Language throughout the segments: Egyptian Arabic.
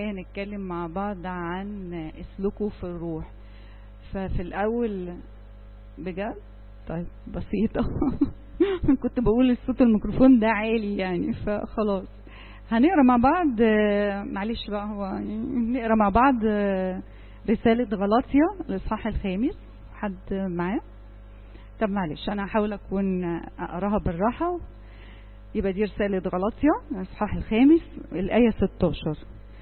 الحقيقة نتكلم مع بعض عن اسلكوا في الروح ففي الأول بجد طيب بسيطة كنت بقول الصوت الميكروفون ده عالي يعني فخلاص هنقرا مع بعض آه، معلش بقى هو يعني نقرا مع بعض آه، رسالة غلاطيا الإصحاح الخامس حد معاه طب معلش أنا هحاول أكون أقراها بالراحة يبقى دي رسالة غلاطيا الإصحاح الخامس الآية 16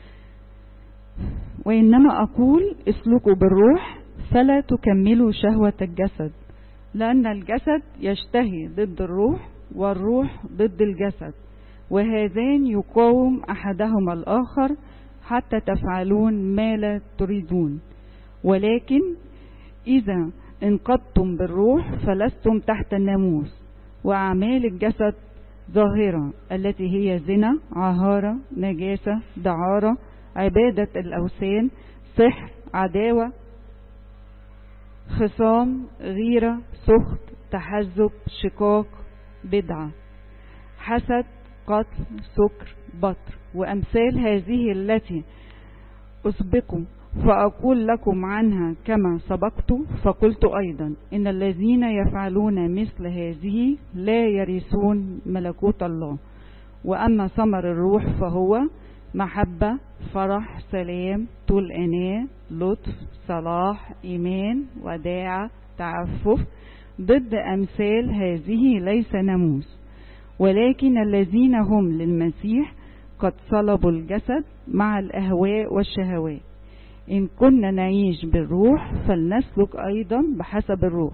وإنما أقول اسلكوا بالروح فلا تكملوا شهوة الجسد لأن الجسد يشتهي ضد الروح والروح ضد الجسد وهذان يقاوم أحدهما الآخر حتى تفعلون ما لا تريدون ولكن إذا انقضتم بالروح فلستم تحت الناموس وأعمال الجسد ظاهرة التي هي زنا عهارة نجاسة دعارة عبادة الأوثان سحر عداوة خصام غيرة سخط تحزب شقاق بدعة حسد قتل سكر بطر وأمثال هذه التي أسبقوا فأقول لكم عنها كما سبقت فقلت أيضا إن الذين يفعلون مثل هذه لا يرثون ملكوت الله وأما ثمر الروح فهو محبة فرح سلام طول أناة لطف صلاح إيمان وداعة تعفف ضد أمثال هذه ليس ناموس ولكن الذين هم للمسيح قد صلبوا الجسد مع الأهواء والشهوات إن كنا نعيش بالروح فلنسلك أيضا بحسب الروح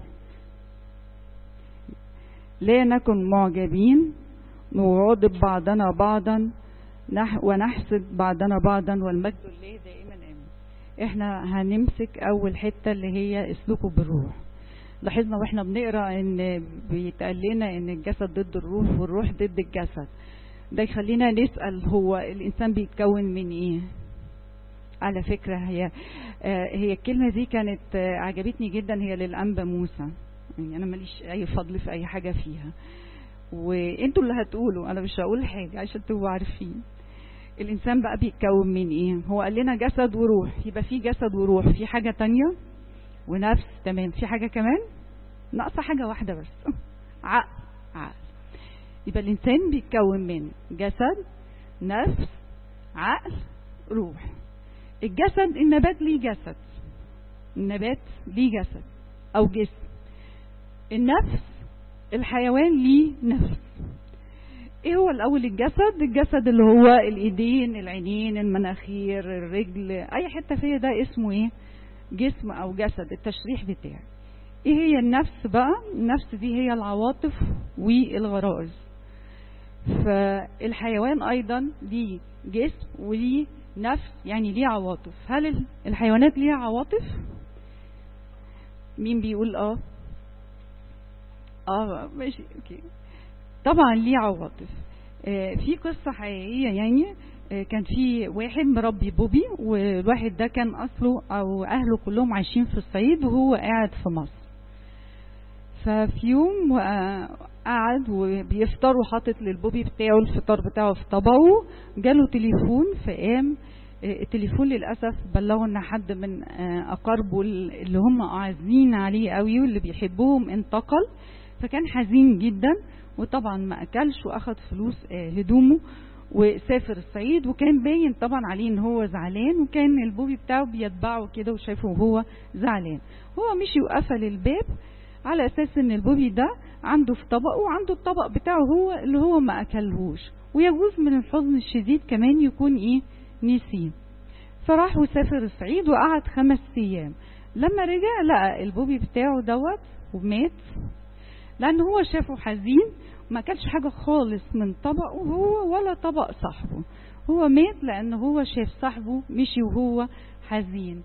لا نكن معجبين نغاضب بعضنا بعضا نح ونحسد بعضنا بعضا والمجد لله دائما آمين احنا هنمسك أول حتة اللي هي اسلكوا بالروح لاحظنا واحنا بنقرا ان بيتقال لنا ان الجسد ضد الروح والروح ضد الجسد ده يخلينا نسأل هو الإنسان بيتكون من إيه على فكرة هي آه هي الكلمة دي كانت آه عجبتني جدا هي للأنبا موسى يعني أنا ماليش أي فضل في أي حاجة فيها وانتوا اللي هتقولوا أنا مش هقول حاجة عشان تبقوا عارفين الإنسان بقى بيتكون من إيه هو قال لنا جسد وروح يبقى في جسد وروح في حاجة تانية ونفس تمام في حاجة كمان ناقصة حاجة واحدة بس عقل عقل يبقى الإنسان بيتكون من جسد نفس عقل روح الجسد النبات ليه جسد النبات ليه جسد أو جسم النفس الحيوان ليه نفس ايه هو الاول الجسد الجسد اللي هو الايدين العينين المناخير الرجل اي حته فيها ده اسمه ايه جسم او جسد التشريح بتاعه ايه هي النفس بقى النفس دي هي العواطف والغرائز فالحيوان ايضا ليه جسم وليه نفس يعني ليه عواطف هل الحيوانات ليها عواطف مين بيقول اه اه ماشي اوكي طبعا ليه عواطف آه في قصة حقيقية يعني آه كان في واحد مربي بوبي والواحد ده كان أصله أو أهله كلهم عايشين في الصعيد وهو قاعد في مصر ففي يوم قعد وبيفطر وحاطط للبوبي بتاعه الفطار بتاعه في طبقه جاله تليفون فقام التليفون للأسف بلغوا ان حد من أقاربه اللي هم عازين عليه قوي واللي بيحبوهم انتقل فكان حزين جدا وطبعا ما أكلش وأخد فلوس هدومه وسافر الصعيد وكان باين طبعا عليه ان هو زعلان وكان البوبي بتاعه بيتبعه كده وشايفه وهو زعلان هو مشي وقفل الباب على اساس ان البوبي ده عنده في طبقه وعنده الطبق بتاعه هو اللي هو ما اكلهوش ويجوز من الحزن الشديد كمان يكون ايه نسيه فراح وسافر الصعيد وقعد خمس ايام لما رجع لقى البوبي بتاعه دوت ومات لان هو شافه حزين ما اكلش حاجه خالص من طبقه هو ولا طبق صاحبه هو مات لان هو شاف صاحبه مشي وهو حزين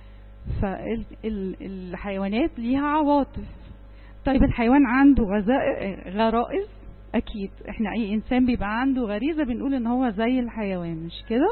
فالحيوانات ليها عواطف طيب الحيوان عنده غرائز اكيد احنا اي انسان بيبقى عنده غريزه بنقول ان هو زي الحيوان مش كده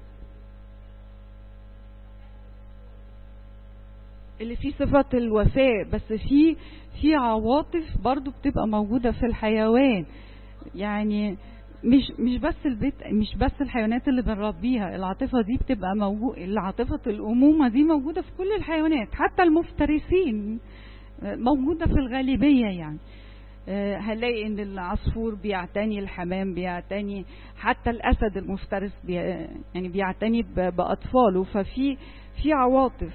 اللي فيه صفة الوفاء بس في في عواطف برضو بتبقى موجودة في الحيوان يعني مش مش بس البيت مش بس الحيوانات اللي بنربيها العاطفة دي بتبقى موجودة العاطفة الأمومة دي موجودة في كل الحيوانات حتى المفترسين موجودة في الغالبية يعني هنلاقي ان العصفور بيعتني الحمام بيعتني حتى الاسد المفترس بي يعني بيعتني باطفاله ففي في عواطف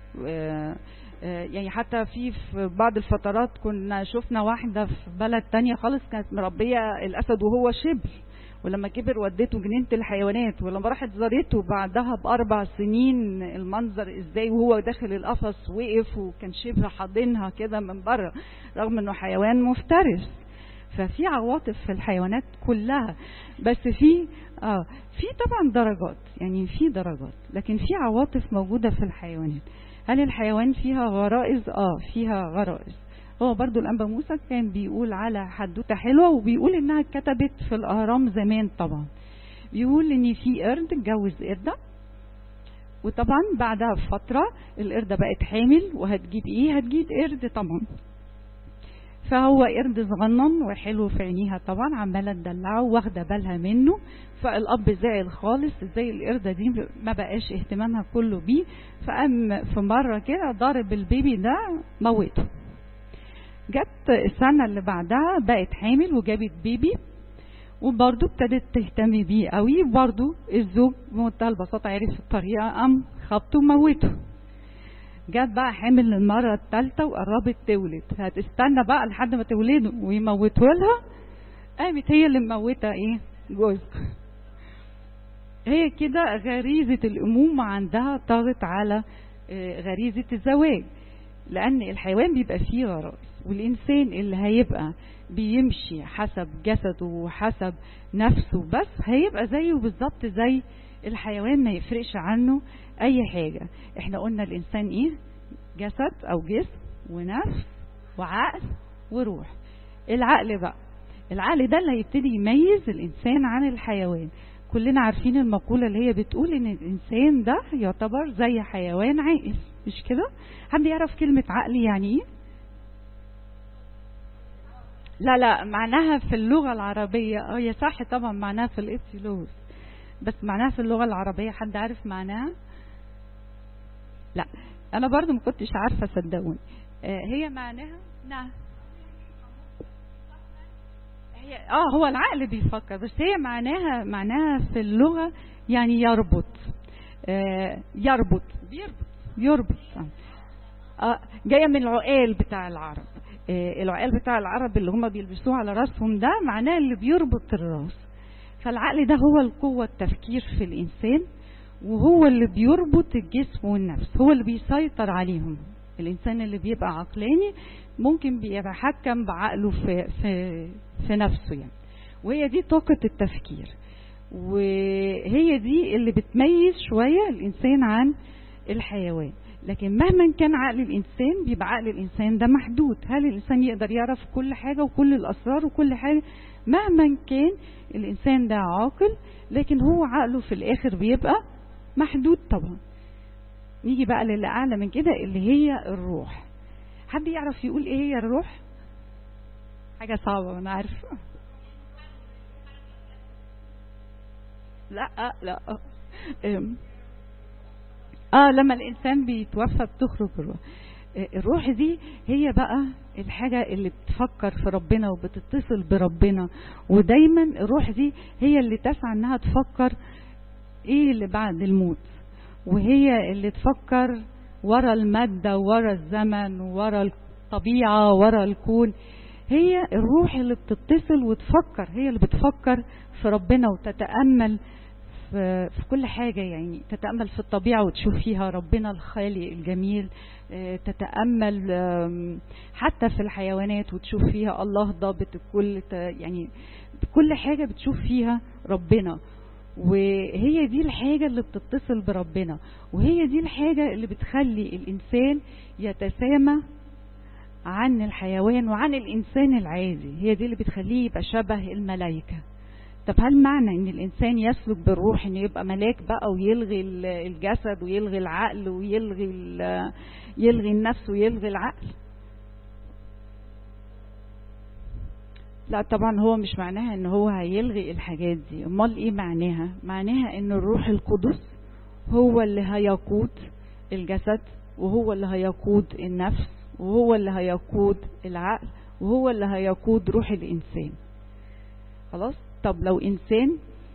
يعني حتى في في بعض الفترات كنا شفنا واحدة في بلد تانية خالص كانت مربية الأسد وهو شبل ولما كبر وديته جنينة الحيوانات ولما راحت زارته بعدها بأربع سنين المنظر ازاي وهو داخل القفص وقف وكان شبه حاضنها كده من بره رغم انه حيوان مفترس ففي عواطف في الحيوانات كلها بس في اه في طبعا درجات يعني في درجات لكن في عواطف موجودة في الحيوانات هل الحيوان فيها غرائز اه فيها غرائز هو برضو الأنبا موسى كان بيقول على حدوتة حلوة وبيقول إنها اتكتبت في الأهرام زمان طبعا بيقول إن في قرد اتجوز قردة وطبعا بعدها بفترة القردة بقت حامل وهتجيب إيه هتجيب قرد طبعا فهو قرد صغنن وحلو في عينيها طبعا عمالة تدلعه واخدة بالها منه فالأب زعل خالص ازاي القردة دي ما بقاش اهتمامها كله بيه فقام في مرة كده ضارب البيبي ده موته جت السنة اللي بعدها بقت حامل وجابت بيبي وبرضه ابتدت تهتم بيه قوي وبرضه الزوج بمنتهى البساطة عرف الطريقة قام خبطه وموته جت بقى حامل للمرة الثالثة وقربت تولد هتستنى بقى لحد ما تولده ويموته لها قامت هي اللي مموتة ايه جوز هي كده غريزة الأمومة عندها طاغت على غريزة الزواج لأن الحيوان بيبقى فيه غرائز والإنسان اللي هيبقى بيمشي حسب جسده وحسب نفسه بس هيبقى زيه بالظبط زي الحيوان ما يفرقش عنه أي حاجة احنا قلنا الإنسان إيه جسد أو جسم ونفس وعقل وروح العقل بقى العقل ده اللي هيبتدي يميز الإنسان عن الحيوان كلنا عارفين المقولة اللي هي بتقول ان الانسان ده يعتبر زي حيوان عاقل مش كده حد يعرف كلمة عقل يعني ايه لا لا معناها في اللغة العربية اه هي صح طبعا معناها في الإبتلوز بس معناها في اللغة العربية حد عارف معناها لا انا برضو ما كنتش عارفة صدقوني آه هي معناها نعم هي اه هو العقل بيفكر بس هي معناها معناها في اللغة يعني يربط آه يربط بيربط يربط آه جاية من العقال بتاع العرب آه العقال بتاع العرب اللي هم بيلبسوه على راسهم ده معناه اللي بيربط الراس فالعقل ده هو القوة التفكير في الإنسان وهو اللي بيربط الجسم والنفس هو اللي بيسيطر عليهم الإنسان اللي بيبقى عقلاني ممكن بيتحكم بعقله في, في, في نفسه يعني وهي دي طاقة التفكير وهي دي اللي بتميز شوية الإنسان عن الحيوان لكن مهما كان عقل الإنسان بيبقى عقل الإنسان ده محدود هل الإنسان يقدر يعرف كل حاجة وكل الأسرار وكل حاجة مهما كان الإنسان ده عاقل لكن هو عقله في الآخر بيبقى محدود طبعا نيجي بقى للي أعلى من كده اللي هي الروح حد يعرف يقول ايه هي الروح حاجة صعبة انا عارفة لا لا اه لما الانسان بيتوفى بتخرج الروح الروح دي هي بقى الحاجة اللي بتفكر في ربنا وبتتصل بربنا ودايما الروح دي هي اللي تسعى انها تفكر ايه اللي بعد الموت وهي اللي تفكر ورا المادة ورا الزمن ورا الطبيعة ورا الكون هي الروح اللي بتتصل وتفكر هي اللي بتفكر في ربنا وتتأمل في, في كل حاجة يعني تتأمل في الطبيعة وتشوف فيها ربنا الخالق الجميل تتأمل حتى في الحيوانات وتشوف فيها الله ضابط الكل يعني كل حاجة بتشوف فيها ربنا وهي دي الحاجة اللي بتتصل بربنا وهي دي الحاجة اللي بتخلي الإنسان يتسامى عن الحيوان وعن الإنسان العادي هي دي اللي بتخليه يبقى شبه الملائكة طب هل معنى ان الانسان يسلك بالروح انه يبقى ملاك بقى ويلغي الجسد ويلغي العقل ويلغي يلغي النفس ويلغي العقل لا طبعا هو مش معناها ان هو هيلغي الحاجات دي امال ايه معناها معناها ان الروح القدس هو اللي هيقود الجسد وهو اللي هيقود النفس وهو اللي هيقود العقل وهو اللي هيقود روح الانسان خلاص طب لو انسان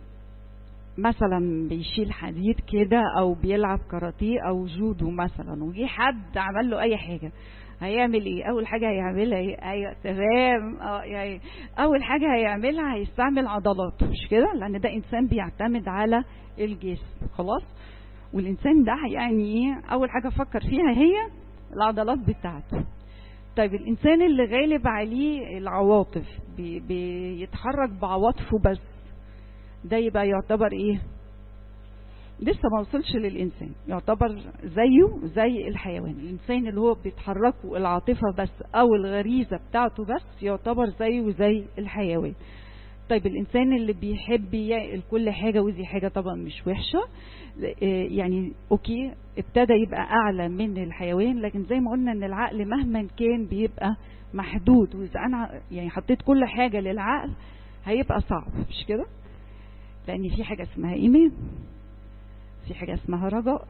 مثلا بيشيل حديد كده او بيلعب كاراتيه او جودو مثلا وجي حد عمل له اي حاجه هيعمل ايه اول حاجه هيعملها ايه ايوه تمام اه يعني اول حاجه هيعملها هيستعمل عضلاته مش كده لان ده انسان بيعتمد على الجسم خلاص والانسان ده يعني ايه اول حاجه فكر فيها هي العضلات بتاعته طيب الانسان اللي غالب عليه العواطف بي بيتحرك بعواطفه بس ده يبقى يعتبر ايه لسه ما وصلش للإنسان يعتبر زيه زي الحيوان الإنسان اللي هو بيتحركه العاطفة بس أو الغريزة بتاعته بس يعتبر زيه زي الحيوان طيب الإنسان اللي بيحب يعقل كل حاجة ودي حاجة طبعا مش وحشة يعني أوكي ابتدى يبقى أعلى من الحيوان لكن زي ما قلنا إن العقل مهما كان بيبقى محدود وإذا أنا يعني حطيت كل حاجة للعقل هيبقى صعب مش كده لأن في حاجة اسمها إيمان في حاجة اسمها رجاء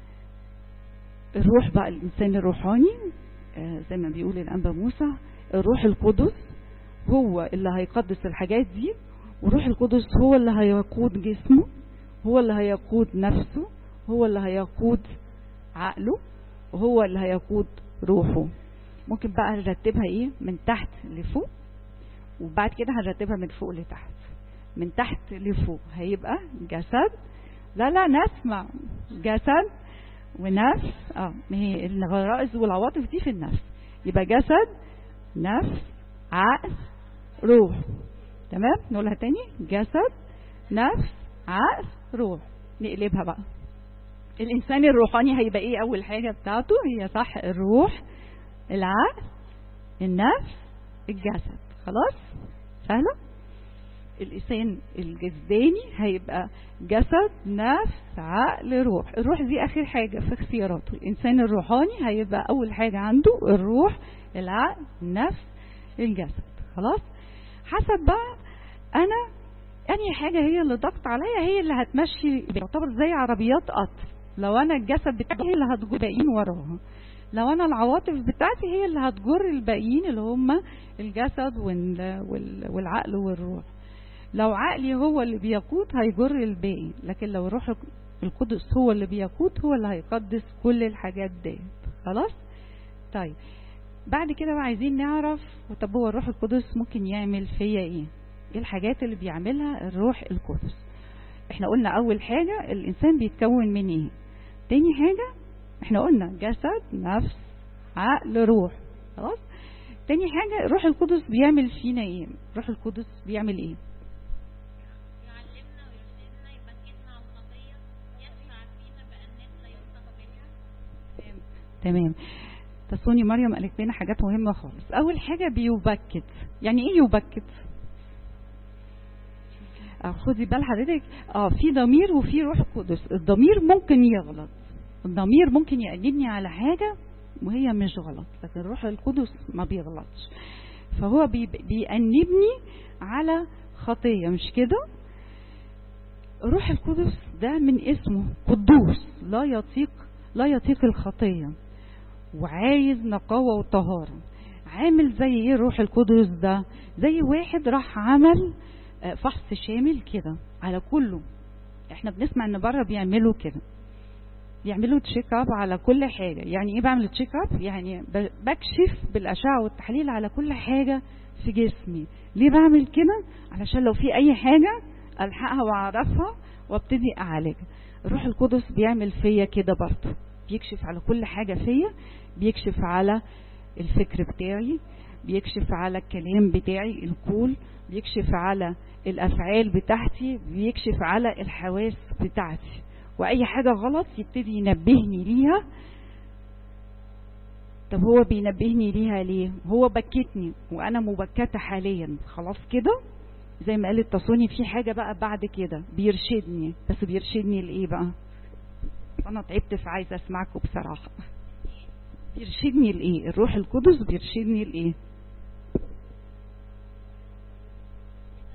الروح بقى الإنسان الروحاني زي ما بيقول الأنبا موسى الروح القدس هو اللي هيقدس الحاجات دي وروح القدس هو اللي هيقود جسمه هو اللي هيقود نفسه هو اللي هيقود عقله وهو اللي هيقود روحه ممكن بقى نرتبها ايه من تحت لفوق وبعد كده هنرتبها من فوق لتحت من تحت لفوق هيبقى جسد لا لا نسمع جسد ونفس اه ما هي الغرائز والعواطف دي في النفس يبقى جسد نفس عقل روح تمام نقولها تاني جسد نفس عقل روح نقلبها بقى الانسان الروحاني هيبقى ايه اول حاجه بتاعته هي صح الروح العقل النفس الجسد خلاص سهله الإنسان الجسداني هيبقى جسد نفس عقل روح الروح دي آخر حاجة في اختياراته الإنسان الروحاني هيبقى أول حاجة عنده الروح العقل النفس الجسد خلاص حسب بقى أنا أنهي حاجة هي اللي ضغط عليا هي اللي هتمشي يعتبر زي عربيات قطر لو أنا الجسد بتاعي هي اللي هتجر الباقيين وراها لو أنا العواطف بتاعتي هي اللي هتجر الباقيين اللي هم الجسد والعقل والروح لو عقلي هو اللي بيقود هيجر الباقي لكن لو الروح القدس هو اللي بيقود هو اللي هيقدس كل الحاجات دي خلاص طيب بعد كده بقى عايزين نعرف طب هو الروح القدس ممكن يعمل فيا ايه ايه الحاجات اللي بيعملها الروح القدس احنا قلنا اول حاجة الانسان بيتكون من ايه تاني حاجة احنا قلنا جسد نفس عقل روح خلاص تاني حاجة الروح القدس بيعمل فينا ايه الروح القدس بيعمل ايه تمام تصوني مريم قالت لنا حاجات مهمة خالص أول حاجة بيبكت يعني إيه يبكت خدي بال حضرتك اه في ضمير وفي روح قدس الضمير ممكن يغلط الضمير ممكن يقلبني على حاجة وهي مش غلط لكن الروح القدس ما بيغلطش فهو بي بيأنبني على خطية مش كده الروح القدس ده من اسمه قدوس لا يطيق لا يطيق الخطية وعايز نقاوة وطهارة عامل زي ايه الروح القدس ده زي واحد راح عمل فحص شامل كده على كله احنا بنسمع ان بره بيعملوا كده بيعملوا تشيك اب على كل حاجة يعني ايه بعمل تشيك اب يعني بكشف بالاشعة والتحليل على كل حاجة في جسمي ليه بعمل كده علشان لو في اي حاجة الحقها واعرفها وابتدي اعالجها الروح القدس بيعمل فيا كده برضه بيكشف على كل حاجة فيا بيكشف على الفكر بتاعي بيكشف على الكلام بتاعي القول بيكشف على الأفعال بتاعتي بيكشف على الحواس بتاعتي وأي حاجة غلط يبتدي ينبهني ليها طب هو بينبهني ليها ليه هو بكتني وأنا مبكتة حاليا خلاص كده زي ما قالت تصوني في حاجة بقى بعد كده بيرشدني بس بيرشدني لإيه بقى أنا تعبت فعايزة أسمعكم بصراحة بيرشدني لإيه الروح القدس بيرشدني لإيه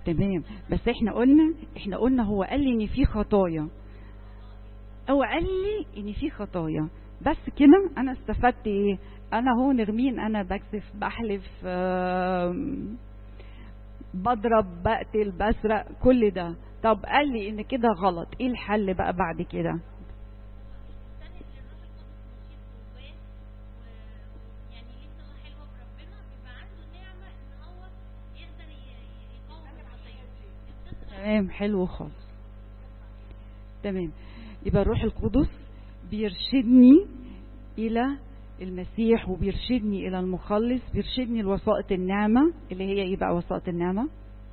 تمام بس احنا قلنا احنا قلنا هو قال لي ان في خطايا هو قال لي ان في خطايا بس كده انا استفدت ايه انا هو نرمين انا بكذف بحلف آم، بضرب بقتل بسرق كل ده طب قال لي ان كده غلط ايه الحل بقى بعد كده الإنسان اللي الروح القدس مشيت جواه و- ويعني ليه صلة حلوة بربنا بيبقى عنده نعمة إن هو يقدر ي- يقاوم الخطية تمام حلو خالص تمام يبقى الروح القدس بيرشدني الى المسيح وبيرشدني الى المخلص بيرشدني لوسائط النعمه اللي هي ايه بقى وسائط النعمه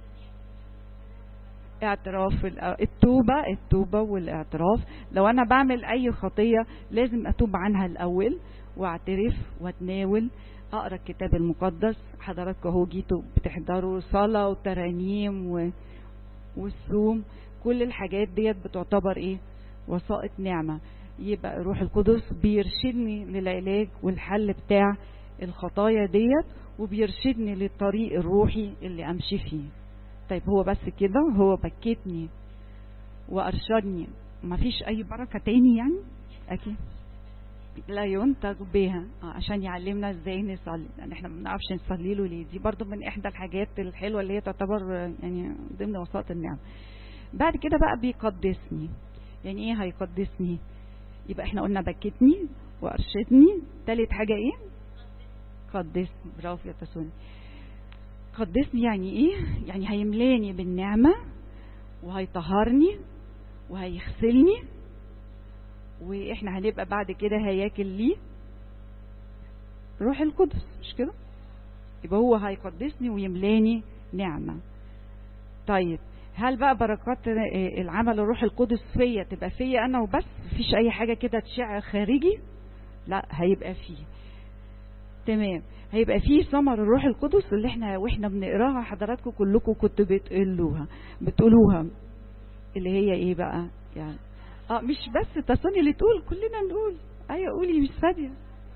اعتراف الأ- التوبة التوبة والاعتراف لو أنا بعمل أي خطية لازم أتوب عنها الأول واعترف واتناول أقرأ الكتاب المقدس حضراتكم اهو جيتوا بتحضروا صلاة وترانيم و... والصوم كل الحاجات ديت بتعتبر ايه وسائط نعمة يبقى الروح القدس بيرشدني للعلاج والحل بتاع الخطايا ديت وبيرشدني للطريق الروحي اللي امشي فيه طيب هو بس كده هو بكتني وارشدني مفيش اي بركة تاني يعني اكيد لا ينتج بها آه، عشان يعلمنا ازاي نصلي لان احنا ما بنعرفش نصلي له ليه دي برضو من احدى الحاجات الحلوه اللي هي تعتبر آه، يعني ضمن وسائط النعم بعد كده بقى بيقدسني يعني ايه هيقدسني يبقى احنا قلنا بكتني وارشدني تالت حاجه ايه قدسني برافو يا تسوني قدسني يعني ايه يعني هيملاني بالنعمه وهيطهرني وهيغسلني واحنا هنبقى بعد كده هياكل ليه روح القدس مش كده يبقى هو هيقدسني ويملاني نعمة طيب هل بقى بركات آه، العمل الروح القدس فيا تبقى فيا انا وبس مفيش اي حاجة كده تشع خارجي لا هيبقى فيه تمام هيبقى فيه ثمر الروح القدس اللي احنا واحنا بنقراها حضراتكم كلكم كنتوا بتقولوها بتقولوها اللي هي ايه بقى يعني اه مش بس تصوني اللي تقول كلنا نقول ايوه قولي مش فاضيه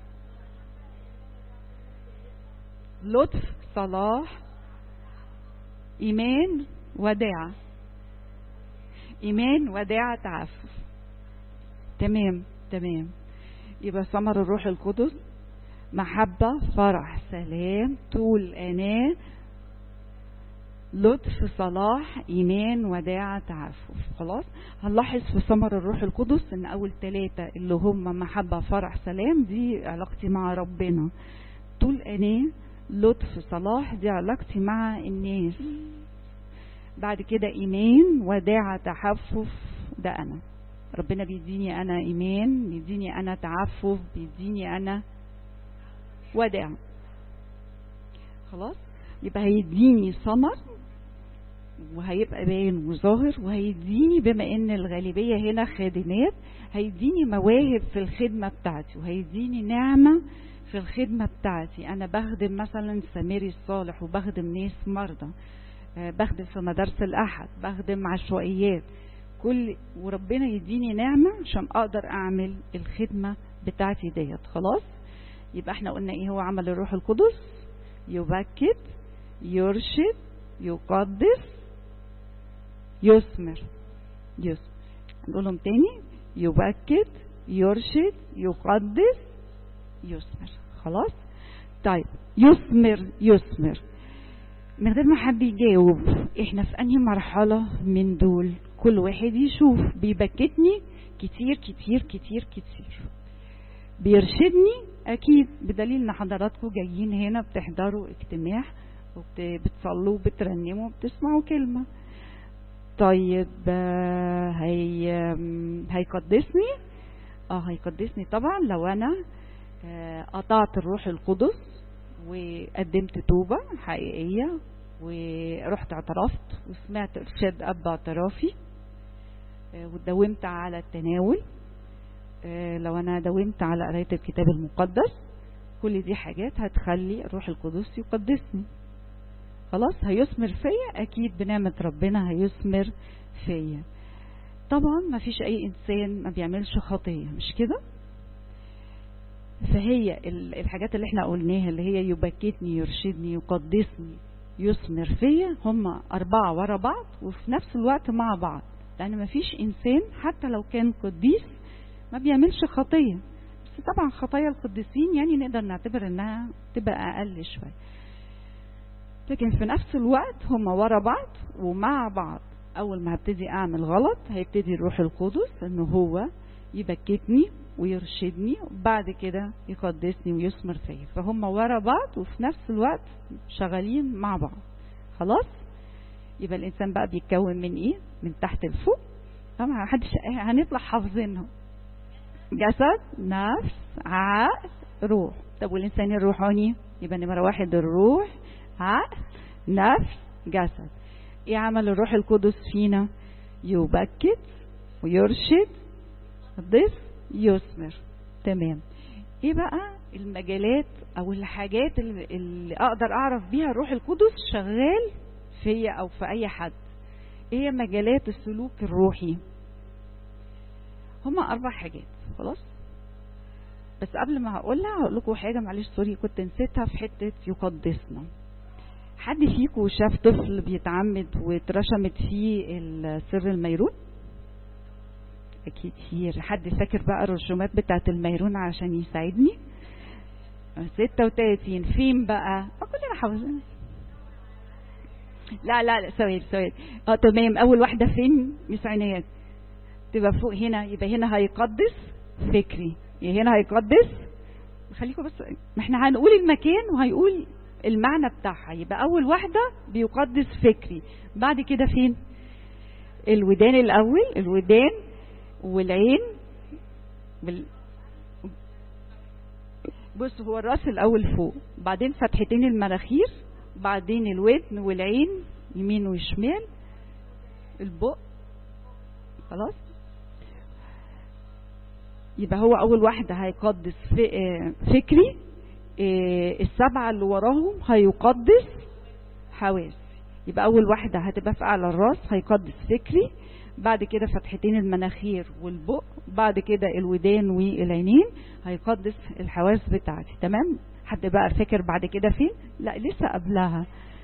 لطف صلاح ايمان وداعة ايمان وداعة تعفف تمام تمام يبقى ثمر الروح القدس محبة فرح سلام طول أناة لطف صلاح إيمان وداعة تعفف خلاص هنلاحظ في ثمر الروح القدس إن أول ثلاثة اللي هم محبة فرح سلام دي علاقتي مع ربنا طول أناة لطف صلاح دي علاقتي مع الناس بعد كده إيمان وداعة تحفف ده أنا ربنا بيديني أنا إيمان بيديني أنا تعفف بيديني أنا وداع خلاص يبقى هيديني ثمر وهيبقى باين وظاهر وهيديني بما ان الغالبيه هنا خادمات هيديني مواهب في الخدمه بتاعتي وهيديني نعمه في الخدمه بتاعتي انا بخدم مثلا سميري الصالح وبخدم ناس مرضى آه، بخدم في مدارس الاحد بخدم عشوائيات كل وربنا يديني نعمه عشان اقدر اعمل الخدمه بتاعتي ديت خلاص يبقى احنا قلنا ايه هو عمل الروح القدس يبكت يرشد يقدس يثمر يثمر نقولهم تاني يبكت يرشد يقدس يثمر خلاص طيب يثمر يثمر من غير ما حد يجاوب احنا في انهي مرحلة من دول كل واحد يشوف بيبكتني كتير كتير كتير كتير بيرشدني اكيد بدليل ان حضراتكم جايين هنا بتحضروا اجتماع وبتصلوا وبترنموا وبتسمعوا كلمة طيب آه، هي آم، هيقدسني اه هيقدسني طبعا لو انا آه، قطعت الروح القدس وقدمت توبة حقيقية ورحت اعترفت وسمعت ارشاد اب اعترافي آه، وداومت على التناول آه، لو انا داومت على قرايه الكتاب المقدس كل دي حاجات هتخلي الروح القدس يقدسني خلاص هيثمر فيا اكيد بنعمه ربنا هيثمر فيا طبعا ما فيش اي انسان ما بيعملش خطيه مش كده فهي ال- الحاجات اللي احنا قلناها اللي هي يبكتني يرشدني يقدسني يثمر فيا هم أربعة ورا بعض وفي نفس الوقت مع بعض لأن مفيش إنسان حتى لو كان قديس ما بيعملش خطية بس طبعا خطايا القديسين يعني نقدر نعتبر إنها تبقى أقل شوية لكن في نفس الوقت هم ورا بعض ومع بعض أول ما هبتدي أعمل غلط هيبتدي الروح القدس إنه هو يبكتني ويرشدني وبعد كده يقدسني ويثمر فيا فهم ورا بعض وفي نفس الوقت شغالين مع بعض خلاص يبقى الانسان بقى بيتكون من ايه من تحت لفوق طبعا محدش هنطلع حافظينهم جسد نفس عقل روح طب والانسان الروحاني يبقى نمره واحد الروح عقل نفس جسد ايه عمل الروح القدس فينا يبكت ويرشد يقدس يثمر تمام ايه بقى المجالات او الحاجات اللي, اللي اقدر اعرف بيها الروح القدس شغال فيا او في اي حد ايه هي مجالات السلوك الروحي هما اربع حاجات خلاص بس قبل ما هقولها هقول لكم حاجه معلش سوري كنت نسيتها في حته يقدسنا حد فيكم شاف طفل بيتعمد واترشمت فيه السر الميرون كتير حد فاكر بقى الرسومات بتاعت الميرون عشان يساعدني 36 فين بقى اه كلنا حافظين لا لا لا ثواني ثواني اه تمام اول واحده فين مش عنايات تبقى فوق هنا يبقى هنا هيقدس فكري يبقى هنا هيقدس خليكم بس ما احنا هنقول المكان وهيقول المعنى بتاعها يبقى اول واحده بيقدس فكري بعد كده فين الودان الاول الودان والعين وال... بص هو الراس الاول فوق بعدين فتحتين المناخير بعدين الودن والعين يمين وشمال البق خلاص يبقى هو اول واحده هيقدس فكري السبعه اللي وراهم هيقدس حواس يبقى اول واحده هتبقى في اعلى الراس هيقدس فكري بعد كده فتحتين المناخير والبق بعد كده الودان والعينين هيقدس الحواس بتاعتي تمام حد بقى فاكر بعد كده فين لا لسه قبلها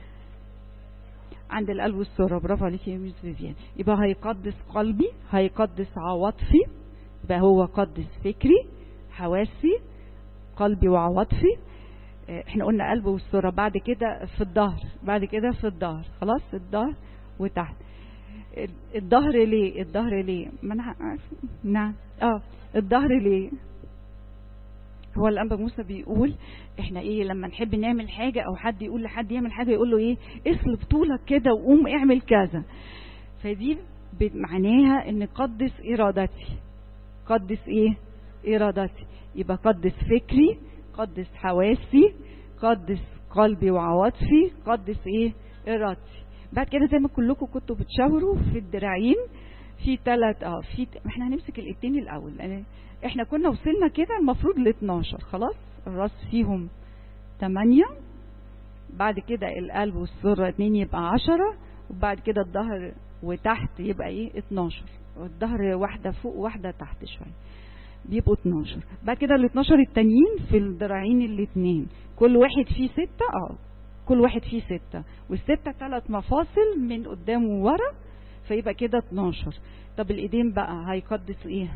عند القلب والسرة برافو عليكي يا ميس فيفيان يبقى هيقدس قلبي هيقدس عواطفي يبقى هو قدس فكري حواسي قلبي وعواطفي احنا قلنا قلب والسرة بعد كده في الظهر بعد كده في الظهر خلاص الظهر وتحت الظهر ليه الظهر ليه ما انا نعم اه الظهر ليه هو الانبا موسى بيقول احنا ايه لما نحب نعمل حاجه او حد يقول لحد يعمل حاجه يقول له ايه اسلب طولك كده وقوم اعمل كذا فدي معناها ان قدس ارادتي قدس ايه ارادتي يبقى قدس فكري قدس حواسي قدس قلبي وعواطفي قدس ايه ارادتي بعد كده زي ما كلكم كنتوا بتشاوروا في الدراعين في ثلاث اه في احنا هنمسك الايدين الاول يعني احنا كنا وصلنا كده المفروض ل 12 خلاص الراس فيهم 8 بعد كده القلب والسرة 2 يبقى 10 وبعد كده الظهر وتحت يبقى ايه 12 والظهر واحده فوق واحده تحت شويه بيبقوا 12 بعد كده ال 12 التانيين في الذراعين الاثنين كل واحد فيه ستة اه كل واحد فيه ستة والستة ثلاث مفاصل من قدام وورا فيبقى كده 12 طب الايدين بقى هيقدس ايه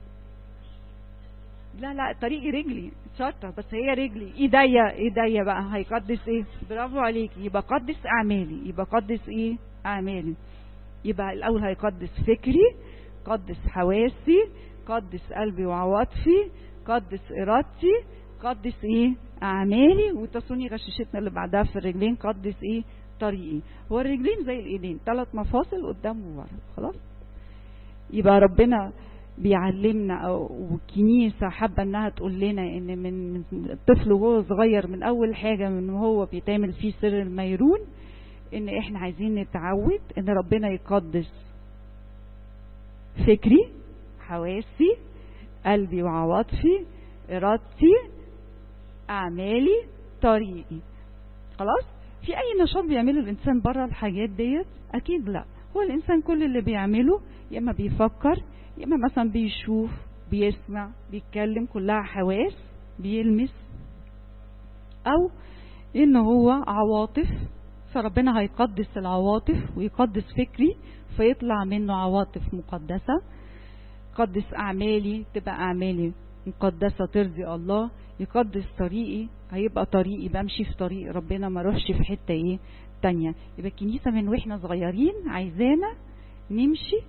لا لا طريقي رجلي شاطرة بس هي رجلي ايديا ايديا بقى هيقدس ايه برافو عليك يبقى قدس اعمالي يبقى قدس ايه اعمالي يبقى الاول هيقدس فكري قدس حواسي قدس قلبي وعواطفي قدس ارادتي قدس ايه اعمالي وتصوني غششتنا اللي بعدها في الرجلين قدس ايه طريقي هو الرجلين زي الايدين ثلاث مفاصل قدام وورا خلاص يبقى ربنا بيعلمنا او والكنيسه حابه انها تقول لنا ان من من الطفل وهو صغير من اول حاجه من هو بيتعمل فيه سر الميرون ان احنا عايزين نتعود ان ربنا يقدس فكري حواسي قلبي وعواطفي ارادتي اعمالي طريقي خلاص في اي نشاط بيعمله الانسان بره الحاجات ديت اكيد لا هو الانسان كل اللي بيعمله يا اما بيفكر يا اما مثلا بيشوف بيسمع بيتكلم كلها حواس بيلمس او ان هو عواطف فربنا هيقدس العواطف ويقدس فكري فيطلع منه عواطف مقدسة يقدس أعمالي تبقى أعمالي مقدسة ترضي الله يقدس طريقي هيبقى طريقي بمشي في طريق ربنا ما اروحش في حتة ايه تانية يبقى الكنيسة من واحنا صغيرين عايزانا نمشي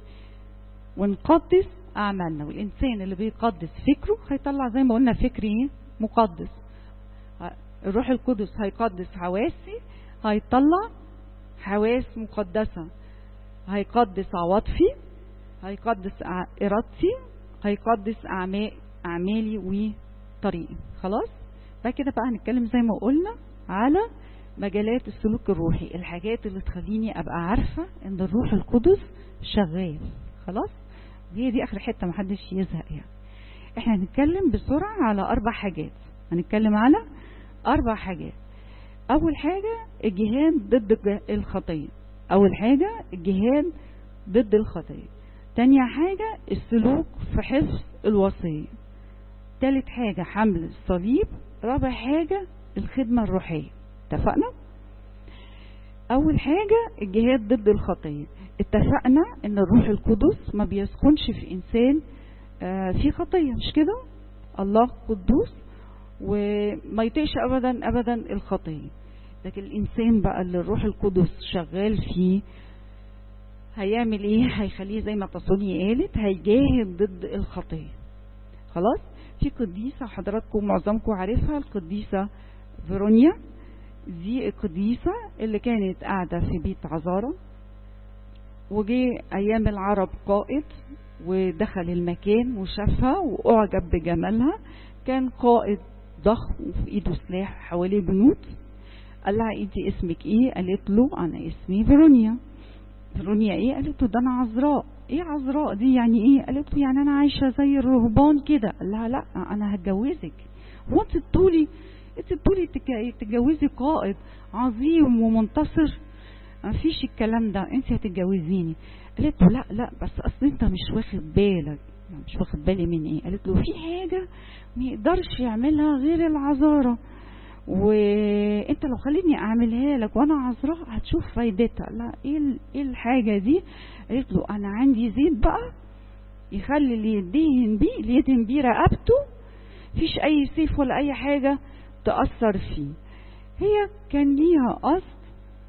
ونقدس أعمالنا والإنسان اللي بيقدس فكره هيطلع زي ما قلنا فكر ايه مقدس الروح القدس هيقدس حواسي هيطلع حواس مقدسة هيقدس عواطفي هيقدس إرادتي هيقدس أعمالي وطريقي خلاص بعد كده بقى هنتكلم زي ما قلنا على مجالات السلوك الروحي الحاجات اللي تخليني أبقى عارفة إن الروح القدس شغال خلاص دي دي آخر حتة محدش يزهق يعني احنا هنتكلم بسرعة على أربع حاجات هنتكلم على أربع حاجات أول حاجة الجهاد ضد الخطية أول حاجة الجهاد ضد الخطية تانية حاجة السلوك في حفظ الوصية تالت حاجة حمل الصليب رابع حاجة الخدمة الروحية اتفقنا؟ أول حاجة الجهاد ضد الخطية اتفقنا ان الروح القدس ما بيسكنش في انسان آه في خطية مش كده الله قدوس وما يطيقش ابدا ابدا الخطية لكن الانسان بقى اللي الروح القدس شغال فيه هيعمل ايه هيخليه زي ما تصوني قالت هيجاهد ضد الخطية خلاص في قديسة حضراتكم معظمكم عارفها القديسة فيرونيا دي القديسة اللي كانت قاعدة في بيت عذارة وجي ايام العرب قائد ودخل المكان وشافها واعجب بجمالها كان قائد ضخم وفي ايده سلاح حواليه جنود قال لها انت اسمك ايه قالت له انا اسمي فيرونيا فيرونيا ايه قالت له ده انا عذراء ايه عذراء دي يعني ايه قالت له يعني انا عايشه زي الرهبان كده قال لها لا انا هتجوزك هو انت بتقولي انت بتقولي تتجوزي قائد عظيم ومنتصر ما فيش الكلام ده انت هتتجوزيني قالت له لا لا بس اصل انت مش واخد بالك مش واخد بالي من ايه قالت له في حاجة ما يقدرش يعملها غير العذارة وانت لو خليتني اعملها لك وانا عذراء هتشوف فايدتها لا ايه ايه الحاجة دي قالت له انا عندي زيت بقى يخلي اللي يدهن بيه اللي يدهن بيه رقبته فيش اي سيف ولا اي حاجة تأثر فيه هي كان ليها قصد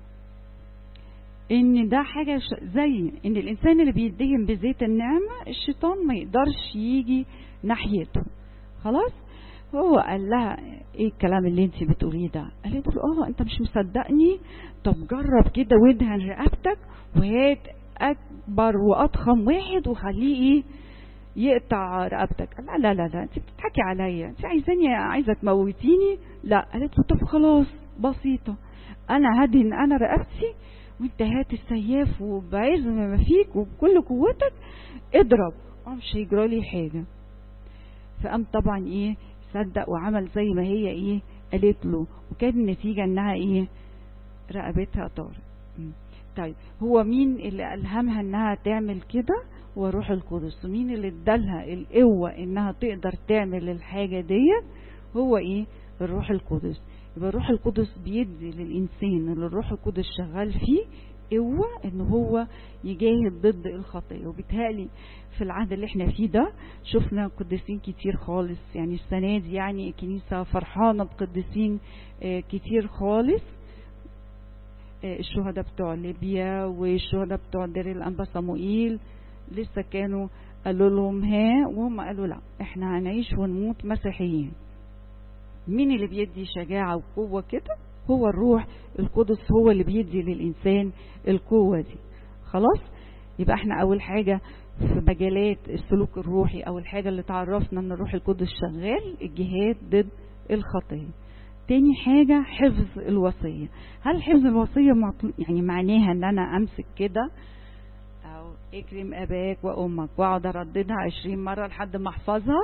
ان ده حاجة زي ان الانسان اللي بيدهن بزيت النعمة الشيطان ما يقدرش يجي ناحيته خلاص هو قال لها ايه الكلام اللي انت بتقوليه ده قالت له اه انت مش مصدقني طب جرب كده وادهن رقبتك وهات اكبر واضخم واحد وخليه ايه يقطع رقبتك لا لا لا لا انت بتضحكي عليا انت عايزاني عايزه تموتيني لا قالت له طب خلاص بسيطه انا هدهن انا رقبتي وانت هات السياف وبعزم ما فيك وبكل قوتك اضرب اه مش هيجرى لي حاجه فقام طبعا ايه صدق وعمل زي ما هي ايه قالت له وكان النتيجه انها ايه رقبتها طارت طيب هو مين اللي ألهمها انها تعمل كده هو روح القدس ومين اللي ادالها القوة انها تقدر تعمل الحاجة ديت هو ايه الروح القدس يبقى الروح القدس بيدي للإنسان اللي الروح القدس شغال فيه قوة ان هو يجاهد ضد الخطية وبالتالي في العهد اللي احنا فيه ده شفنا قديسين كتير خالص يعني السنة دي يعني الكنيسة فرحانة بقديسين كتير خالص الشهداء بتوع ليبيا والشهداء بتوع دير الأنبا صموئيل لسه كانوا قالوا لهم ها وهم قالوا لا احنا هنعيش ونموت مسيحيين مين اللي بيدي شجاعة وقوة كده هو الروح القدس هو اللي بيدي للإنسان القوة دي خلاص يبقى احنا أول حاجة في مجالات السلوك الروحي أول حاجة اللي تعرفنا أن الروح القدس شغال الجهاد ضد الخطية تاني حاجة حفظ الوصية هل حفظ الوصية يعني معناها ان انا امسك كده او اكرم اباك وامك واقعد ارددها عشرين مرة لحد ما احفظها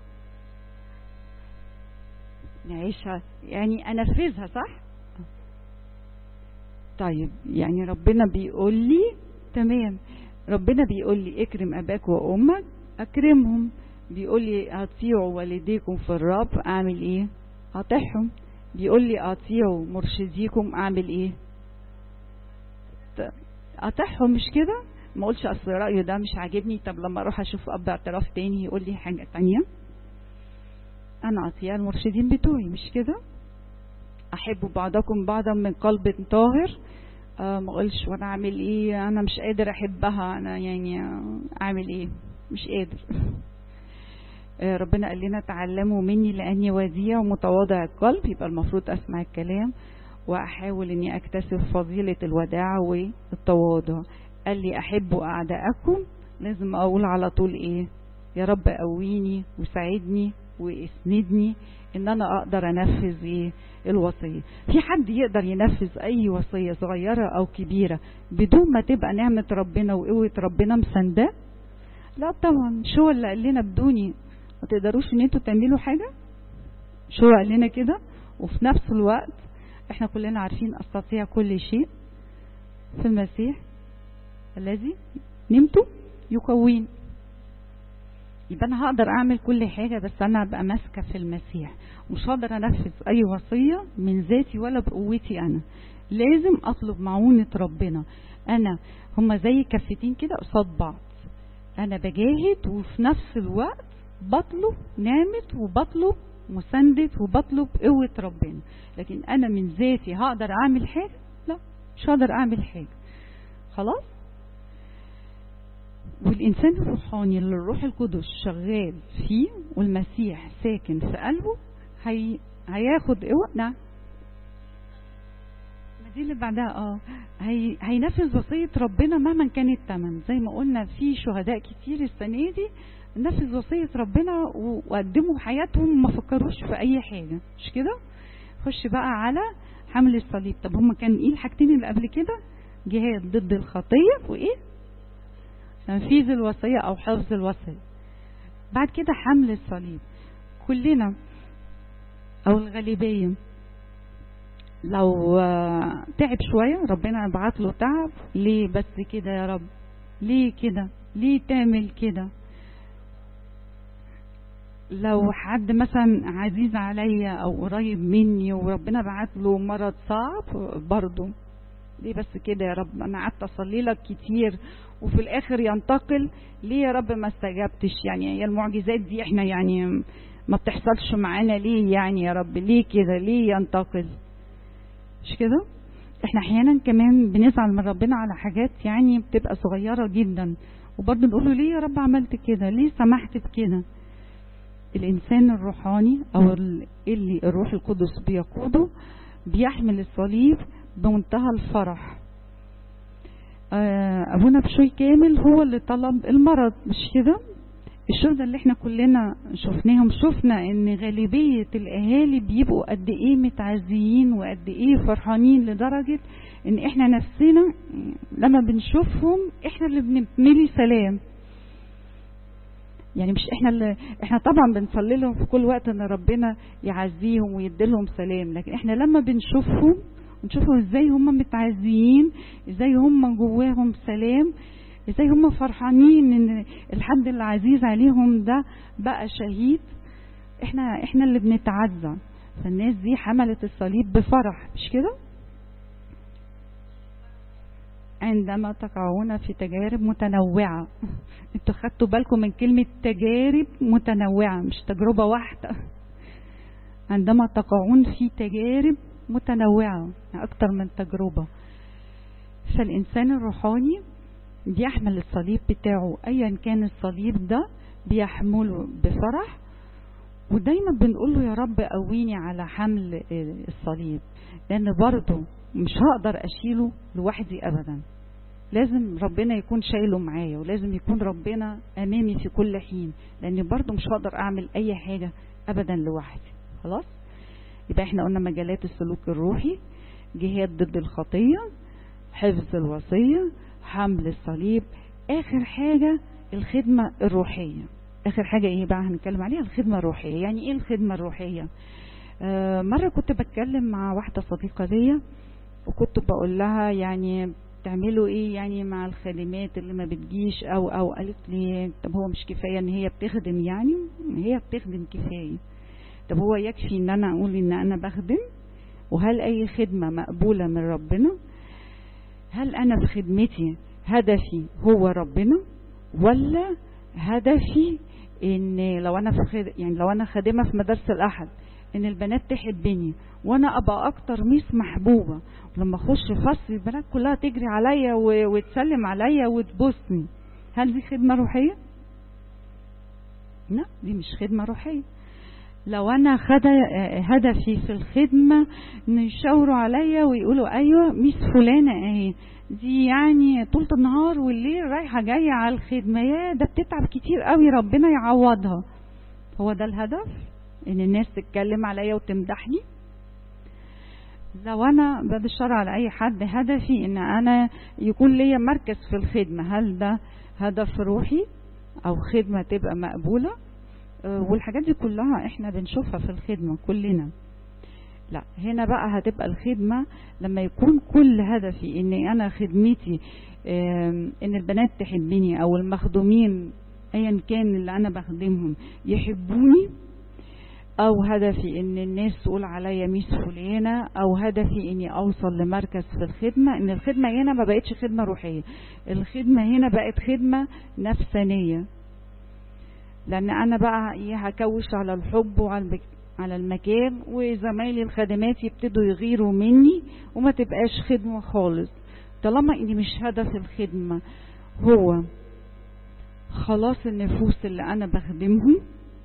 نعيشها يعني انفذها صح طيب يعني ربنا بيقول لي تمام ربنا بيقول لي اكرم اباك وامك اكرمهم بيقول لي اطيعوا والديكم في الرب اعمل ايه اطيعهم بيقول لي اطيعوا مرشديكم اعمل ايه اطيعهم مش كده ما اقولش اصل رايه ده مش عاجبني طب لما اروح اشوف اب اعتراف تاني يقول لي حاجه تانية انا اطيع المرشدين بتوعي مش كده احبوا بعضكم بعضا من قلب طاهر آه ما اقولش وانا اعمل ايه انا مش قادر احبها انا يعني اعمل ايه مش قادر آه ربنا قال لنا تعلموا مني لاني وديع ومتواضع القلب يبقى المفروض اسمع الكلام واحاول اني اكتسب فضيلة الوداع والتواضع قال لي احبوا اعداءكم لازم اقول على طول ايه يا رب قويني وساعدني واسندني ان انا اقدر انفذ ايه الوصيه في حد يقدر ينفذ اي وصيه صغيره او كبيره بدون ما تبقى نعمه ربنا وقوه ربنا مسانداه لا طبعا مش هو اللي قال لنا بدوني ما تقدروش ان انتوا تعملوا حاجه مش هو قال لنا كده وفي نفس الوقت احنا كلنا عارفين استطيع كل شيء في المسيح الذي نمت يقوين يبقى انا هقدر اعمل كل حاجه بس انا ابقى ماسكه في المسيح مش هقدر انفذ اي وصيه من ذاتي ولا بقوتي انا لازم اطلب معونه ربنا انا هما زي كفتين كده قصاد بعض انا بجاهد وفي نفس الوقت بطلب نعمه وبطلب مساندة وبطلب قوة ربنا لكن أنا من ذاتي هقدر أعمل حاجة لا مش هقدر أعمل حاجة خلاص والإنسان الروحاني اللي الروح القدس شغال فيه والمسيح ساكن في قلبه هي... هياخد قوة نعم ما دي اللي بعدها اه هي... هينفذ وصية ربنا مهما كان الثمن زي ما قلنا في شهداء كتير السنة دي نفذ وصية ربنا وقدموا حياتهم ما فكروش في أي حاجة مش كده خش بقى على حمل الصليب طب هم كان ايه الحاجتين اللي قبل كده جهاد ضد الخطية وايه تنفيذ الوصية او حفظ الوصية بعد كده حمل الصليب كلنا او الغالبية لو تعب شوية ربنا بعت له تعب ليه بس كده يا رب ليه كده ليه تعمل كده لو حد مثلا عزيز عليا او قريب مني وربنا بعت له مرض صعب برضه ليه بس كده يا رب انا قعدت اصلي لك كتير وفي الاخر ينتقل ليه يا رب ما استجبتش يعني هي المعجزات دي احنا يعني ما بتحصلش معانا ليه يعني يا رب ليه كده ليه ينتقل مش كده احنا احيانا كمان بنزعل من ربنا على حاجات يعني بتبقى صغيرة جدا وبرضه نقول له ليه يا رب عملت كده ليه سمحت بكده الإنسان الروحاني أو اللي الروح القدس بيقوده بيحمل الصليب بمنتهى الفرح أبونا بشوي كامل هو اللي طلب المرض مش كده الشهداء اللي احنا كلنا شفناهم شفنا ان غالبية الاهالي بيبقوا قد ايه متعزيين وقد ايه فرحانين لدرجة ان احنا نفسنا لما بنشوفهم احنا اللي بنملي سلام يعني مش احنا اللي احنا طبعا بنصلي لهم في كل وقت ان ربنا يعزيهم ويديلهم سلام لكن احنا لما بنشوفهم ونشوفهم ازاي هم متعزيين ازاي هم جواهم سلام ازاي هم فرحانين ان الحد اللي عزيز عليهم ده بقى شهيد احنا احنا اللي بنتعزى فالناس دي حملت الصليب بفرح مش كده عندما تقعون في تجارب متنوعة انتوا خدتوا بالكم من كلمة تجارب متنوعة مش تجربة واحدة عندما تقعون في تجارب متنوعة أكتر من تجربة فالإنسان الروحاني بيحمل الصليب بتاعه أيا كان الصليب ده بيحمله بفرح ودايما بنقول له يا رب قويني على حمل الصليب لأن برضه مش هقدر أشيله لوحدي أبدا لازم ربنا يكون شايله معايا ولازم يكون ربنا أمامي في كل حين لأن برضه مش هقدر أعمل أي حاجة أبدا لوحدي خلاص يبقى احنا قلنا مجالات السلوك الروحي جهاد ضد الخطية حفظ الوصية حمل الصليب آخر حاجة الخدمة الروحية آخر حاجة إيه بقى هنتكلم عليها الخدمة الروحية يعني إيه الخدمة الروحية آه مرة كنت بتكلم مع واحدة صديقة ليا وكنت بقول لها يعني تعملوا ايه يعني مع الخادمات اللي ما بتجيش او او قالت لي طب هو مش كفايه ان هي بتخدم يعني هي بتخدم كفايه طب هو يكفي ان انا اقول ان انا بخدم وهل اي خدمه مقبوله من ربنا هل انا في خدمتي هدفي هو ربنا ولا هدفي ان لو انا في خد... يعني لو انا خادمه في مدرسه الاحد ان البنات تحبني وانا ابقى اكتر ميس محبوبه ولما اخش فصل البنات كلها تجري عليا و... وتسلم عليا وتبوسني هل دي خدمه روحيه لا دي مش خدمه روحيه لو انا خد هدفي في الخدمه ان يشاوروا عليا ويقولوا ايوه ميس فلانه اهي دي يعني طول النهار والليل رايحه جايه على الخدمه يا ده بتتعب كتير قوي ربنا يعوضها هو ده الهدف ان الناس تتكلم عليا وتمدحني لو انا بعد الشر على اي حد هدفي ان انا يكون ليا مركز في الخدمه هل ده هدف روحي او خدمه تبقى مقبوله والحاجات دي كلها احنا بنشوفها في الخدمة كلنا لا هنا بقى هتبقى الخدمة لما يكون كل هدفي ان انا خدمتي ان البنات تحبني او المخدومين ايا كان اللي انا بخدمهم يحبوني او هدفي ان الناس تقول عليا ميس فلانة او هدفي اني اوصل لمركز في الخدمة ان الخدمة هنا ما بقتش خدمة روحية الخدمة هنا بقت خدمة نفسانية لان انا بقى ايه هكوش على الحب وعلى على المكان وزمايلي الخدمات يبتدوا يغيروا مني وما تبقاش خدمة خالص طالما اني مش هدف الخدمة هو خلاص النفوس اللي انا بخدمهم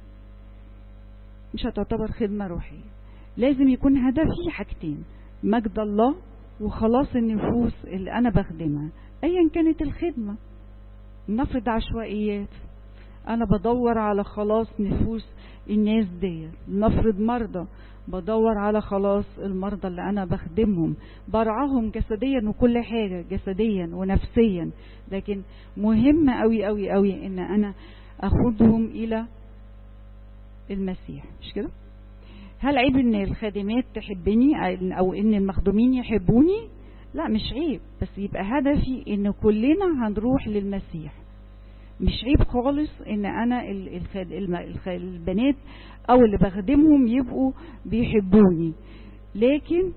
مش هتعتبر خدمة روحية لازم يكون هدفي حاجتين مجد الله وخلاص النفوس اللي انا بخدمها ايا كانت الخدمة نفرض عشوائيات انا بدور على خلاص نفوس الناس دي نفرض مرضى بدور على خلاص المرضى اللي انا بخدمهم برعاهم جسديا وكل حاجة جسديا ونفسيا لكن مهم قوي قوي قوي ان انا اخدهم الى المسيح مش كده هل عيب ان الخادمات تحبني او ان المخدومين يحبوني لا مش عيب بس يبقى هدفي ان كلنا هنروح للمسيح مش عيب خالص ان انا البنات او اللي بخدمهم يبقوا بيحبوني لكن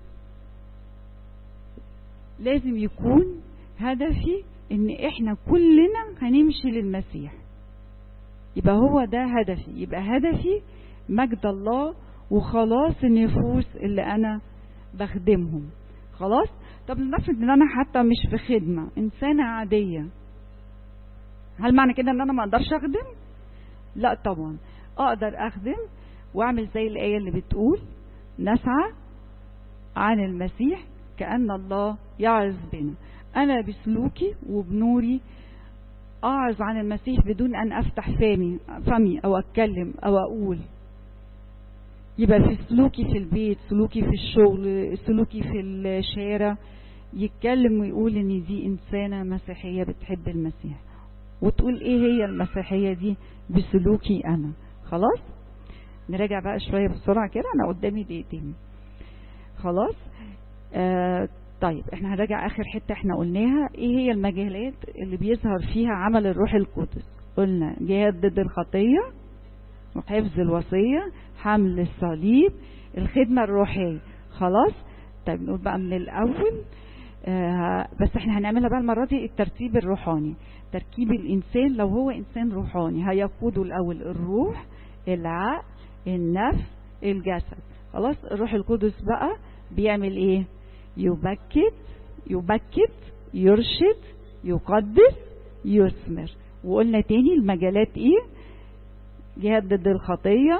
لازم يكون هدفي ان احنا كلنا هنمشي للمسيح يبقى هو ده هدفي يبقى هدفي مجد الله وخلاص النفوس اللي انا بخدمهم خلاص طب لنفرض ان انا حتى مش في خدمة انسانة عادية هل معنى كده ان انا ما اقدرش اخدم لا طبعا اقدر اخدم واعمل زي الايه اللي بتقول نسعى عن المسيح كان الله يعظ بنا انا بسلوكي وبنوري اعظ عن المسيح بدون ان افتح فمي فمي او اتكلم او اقول يبقى في سلوكي في البيت سلوكي في الشغل سلوكي في الشارع يتكلم ويقول ان دي انسانه مسيحيه بتحب المسيح وتقول ايه هي المسيحية دي بسلوكي انا خلاص نراجع بقى شوية بسرعة كده انا قدامي دقيقتين خلاص آه طيب احنا هنراجع اخر حتة احنا قلناها ايه هي المجالات اللي بيظهر فيها عمل الروح القدس قلنا جهاد ضد الخطية وحفظ الوصية حمل الصليب الخدمة الروحية خلاص طيب نقول بقى من الاول آه بس احنا هنعملها بقى المرة دي الترتيب الروحاني تركيب الإنسان لو هو إنسان روحاني هيقوده الأول الروح العقل النفس الجسد خلاص الروح القدس بقى بيعمل إيه يبكت يبكت يرشد يقدس يثمر وقلنا تاني المجالات إيه جهاد ضد الخطية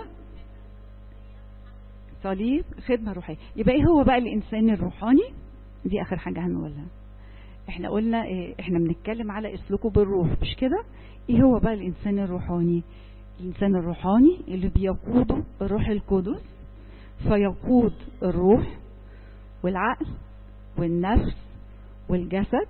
صليب خدمة روحية يبقى إيه هو بقى الإنسان الروحاني دي آخر حاجة هنقولها احنا قلنا ايه احنا بنتكلم على اسلوكه بالروح مش كده ايه هو بقى الانسان الروحاني الانسان الروحاني اللي بيقوده الروح القدس فيقود الروح والعقل والنفس والجسد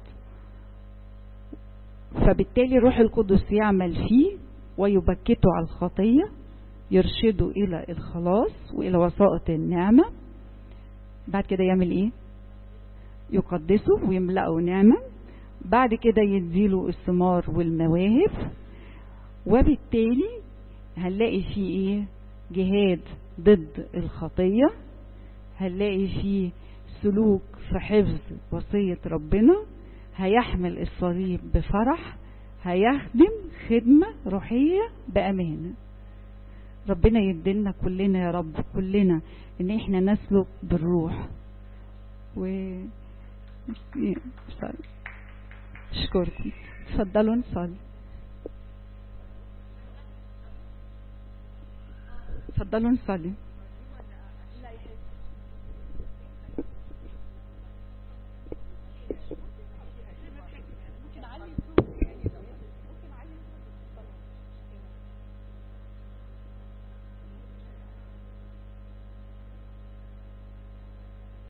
فبالتالي الروح القدس يعمل فيه ويبكته على الخطية يرشده إلى الخلاص وإلى وسائط النعمة بعد كده يعمل إيه يقدسه ويملأه نعمة بعد كده يديله الثمار والمواهب وبالتالي هنلاقي فيه ايه جهاد ضد الخطية هنلاقي فيه سلوك في حفظ وصية ربنا هيحمل الصليب بفرح هيخدم خدمة روحية بأمانة ربنا يدلنا كلنا يا رب كلنا ان احنا نسلك بالروح و اشكركم اتفضلوا نصلي اتفضلوا نصلي